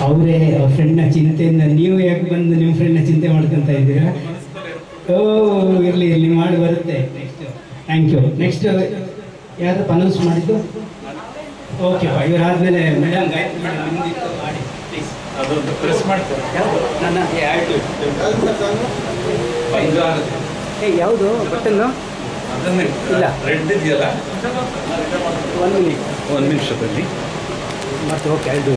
ಅವರೇ ಫ್ರೆಂಡ್ನ ಚಿಂತೆಯಿಂದ ನೀವು ಯಾಕೆ ಬಂದು ನಿಮ್ಮ ಫ್ರೆಂಡ್ನ ಚಿಂತೆ ಮಾಡ್ಕೊಂತ ಇದ್ದೀರಾ ಓ ಇರಲಿ ಇರಲಿ ಮಾಡಿ ಬರುತ್ತೆ ನೆಕ್ಸ್ಟ್ ಥ್ಯಾಂಕ್ ಯು ನೆಕ್ಸ್ಟ್ ಯಾರಪ್ಪ ಅನೌನ್ಸ್ ಮಾಡಿದ್ದು ಓಕೆ ಇವರಾದ್ಮೇಲೆ ಮೇಡಮ್ ಗಾಯತ್ರಿ ಮೇಡಮ್ ನಿಮ್ದಿತ್ತು ಮಾಡಿ ಪ್ಲೀಸ್ ಅದೊಂದು ಪ್ರೆಸ್ ಮಾಡ್ತಾರೆ ಯಾವುದು ನನ್ನ ಯಾವುದು ಇದು ಆಗುತ್ತೆ ಏ ಯಾವುದು ಬಟನ್ನು ಅದನ್ನೇ ಇಲ್ಲ. ರೆಡ್ ಇದೆಯಲ್ಲ ಒನ್ ಮಿನಿಟ್ ಒಂದು ನಿಮಿಷದಲ್ಲಿ ಮತ್ತೆ ಓಕೆ ಐದು